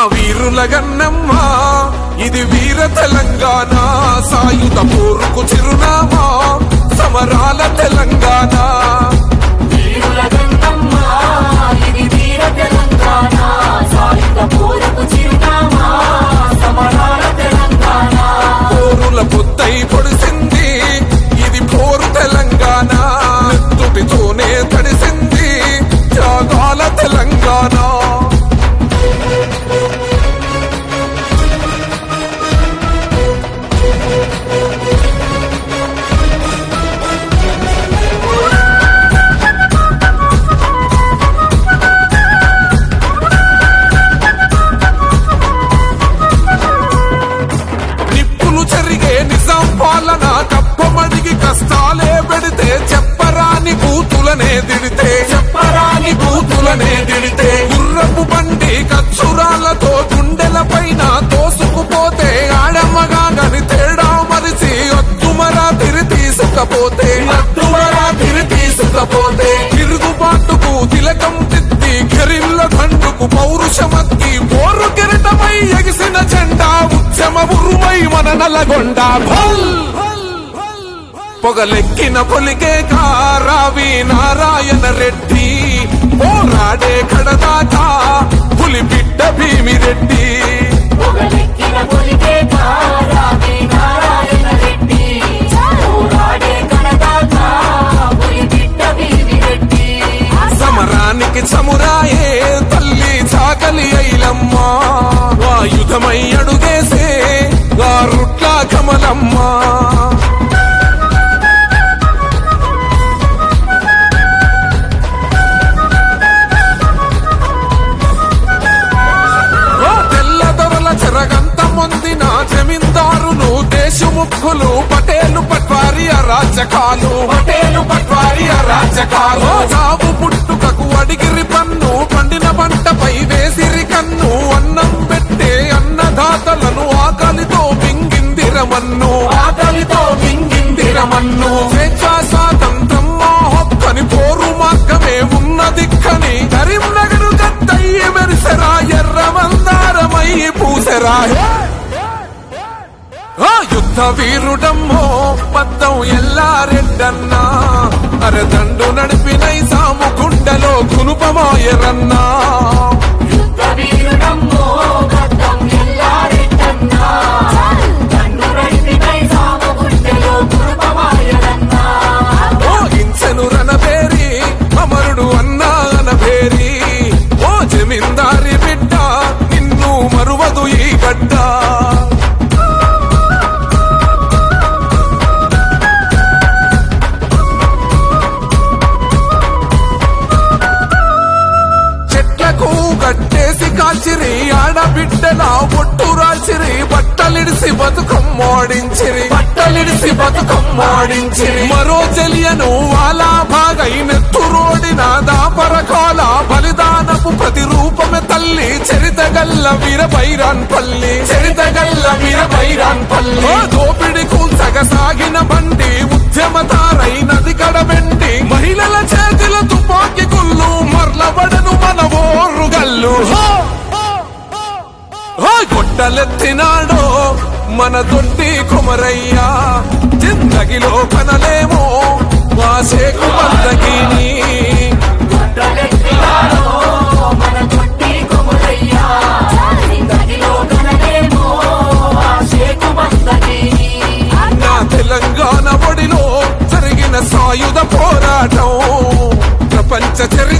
వీరుల గన్నమ్మ ఇది వీర తెలంగాణ సాయుధ పోరుకు చిరునామా సమరాల తెలంగాణ వీరుల గంగమ్మ, ఇది వీర తెలంగాణ సాయుధ పోరుకు చిరునామా సమరాల తెలంగాణ పోరుల పొద్దై పొడిసింది ఇది పోరు తెలంగాణ నెత్తుటితోనే తడిసింది త్యాగాల తెలంగాణ నిప్పులు చెరిగే నిజాం పాలన కప్పమడిగి కష్టాలే పెడితే చెప్పరాని బూతులనే దిడితే చెప్పరాని బూతులనే దిడితే గుర్రపు బండి కచ్చురాలతో గుండెల పైన తోసుకుపోతే ఆడమ్మగా గని తేడా మరిచి ఒత్తుమరా తిరి తీసుకపోతే అత్తుమరా తిరి తీసుకపోతే తిరుగుబాటుకు తిలకం తిద్ది కెరిల్ల దండుకు పౌరుషమత్తి పోరు కిరీటమై ఎగిసిన జెండా ఉద్యమ ఉరుమై మన నలగొండ భల్ పొగలెక్కిన పొలిగే కారావి నారాయణ రెడ్డి పోరాడే కడదాకా పులి బిడ్డ భీమిరెడ్డి పొగలెక్కిన పొలికే కారావి నారాయణ రెడ్డి పోరాడే కనదాత పులి బిడ్డ వీరిరెడ్డి సమరానికి చమురాయే తల్లి చాకలి ఐలమ్మ వాయుధమై అడుగేసే గారుట్ల కమలమ్మ ఓ తెల్లదొరల చెరగంత మొందిన జమీందారులు దేశముఖులు పటేలు పట్వారి అరాచకాలు పటేలు పట్వారి అరాచకాలు చావు పుట్టుకకు అడిగిరి పన్ను పండిన పంటపై వేసిరి కన్ను అన్నం పెట్టే అన్నదాతలను ఆకలితో మింగిందిరమన్ను ఆకలితో మింగిందిరమన్ను స్వేచ్ఛా స్వాతంత్రం మా హక్కని పోరు మార్గమే ఉన్నదిక్కని కరీంనగర్ గద్దయ్యి మెరిసెరా ఎర్ర మందారమై పూసెరా ఆ యుద్ధ వీరుడమ్మో పద్దం ఎల్లారెడ్డన్నా అరదండు నడిపినై సాము గుండెలో కునుపమాయరన్నా యుద్ధ వీరుడమ్మో గద్దం ఎల్లారెడ్డన్నా కన్ను నడిపినై సాము గుండెలో కురుపమాయరన్నా ఓ ఇంచెను రణబేరి అమరుడు అన్నా అనబేరి ఓ జమీందారి బిడ్డ నిన్ను మరువదు ఈ గడ్డ చెట్లకు కట్టేసి కాల్చిరి ఆడబిడ్డల ఒట్టు రాల్చిరి బట్టలిడిసి బతుకమ్మాడించిరి బట్టలిడిసి బతుకమ్మాడించిరి మరో చెలియను వాలా భాగై నెత్తురోడిన దాపరకాల బలిదానపు ప్రతిరూపమే తల్లి చరితగల్ల వీర బైరాన్ పల్లి చరితగల్ల వీర బైరాన్ పల్లి ఓ దోపిడి కూల్చగ సాగిన బండి ఉద్యమతారై నది కడబెండి మహిళల చేతుల తుపాకి గుళ్ళు మర్లబడను మన ఓరుగల్లు గొట్టలెత్తినాడో మన దొడ్డి కుమరయ్యా జిందగిలో కనలేమో వాసేకు బందగిని గుడ్డలెత్తినాడో మన తొట్టి కొమురయ్యా జిందగిలో కనలేమో ఆ షేకు బందగిని నా తెలంగాణ ఒడిలో జరిగిన సాయుధ పోరాటం ప్రపంచ చరిత్ర